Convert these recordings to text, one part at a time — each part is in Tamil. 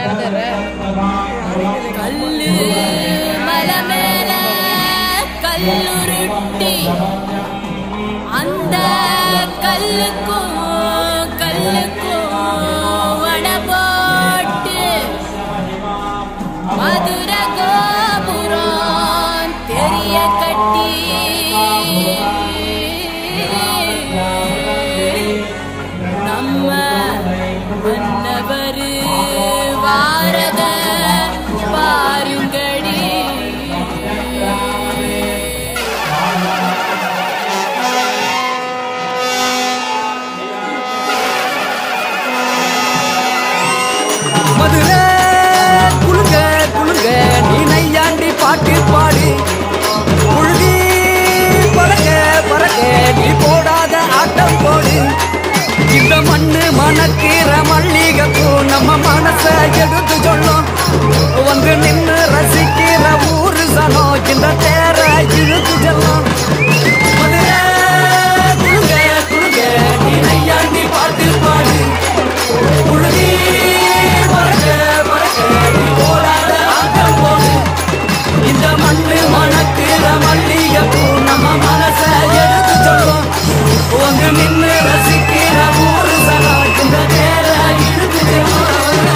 கல்லு மலை மேல கல்லுருட்டி அந்த கல்லுக்கும் கல்லுக்கும் வட போட்டு மதுர கோபுரம் தெரிய கட்டி நம்ம மன்னவர் வாரத பாருங்கடி மதுரை குழுங்க குழுங்க நீ நையாண்டி பாட்டு பாடு புழுதி பறக்க பறக்க நீ போடாத ஆட்டம் போடு இந்த மண்ணு மணக்கிற மல்லிகைப்பூ நம்ம மனச எடுத்து சொல்லும் வந்து நின்னு ரசிக்கிற ஊரு சனம் இந்த தேர இழுத்து செல்லும் மதுரை குழுங்க குழுங்க நீ நையாண்டி பாட்டு பாடு புழுதி பறக்க பறக்க நீ போடாத ஆட்டம் போடு இந்த மண்ணு மணக்கிற மல்லிகைப்பூ நம்ம மனச எடுத்து சொல்லும் வந்து நின்னு ரசிக்கிற ஊரு சனா இந்த நேர இழுத்து செல்லும்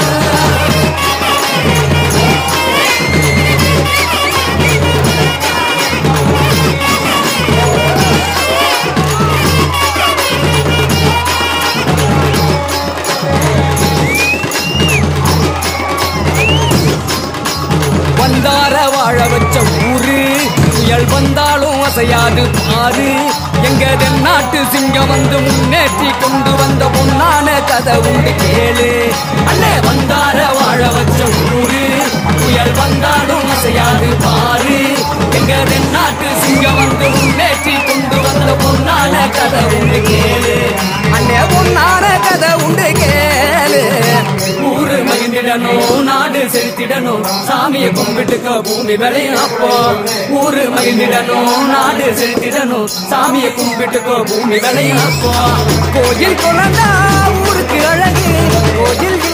வந்தார வாழ வச்ச ஊரு புயல் வந்தாலும் அசையாது பாரு எங்க தென்னாட்டு சிங்கம் வந்து முன்னேற்றி கொண்டு வந்த பொன்னான கதை உண்டு கேளு அண்ணே வந்தார வாழ வச்ச ஊரு புயல் வந்தாலும் அசையாது பாரு எங்க தென்னாட்டு சிங்கம் வந்து முன்னேற்றி கொண்டு வந்த பொன்னான கதை உண்டு கேளு அண்ணே பொன்னான கதை உண்டு கேளு ஊரு மகிழ்ந்திடணும் நாடு செலுத்திடணும் சாமியை கும்பிட்டுக்க பூமி விளையும் அப்போ ஊரு மகிழ்ந்திடணும் நாடு செலுத்திடணும் சாமியை கும்பிட்டுக்க பூமி விளையும் அப்போ கோயில் குழந்தா ஊருக்கு அழகு கோயில்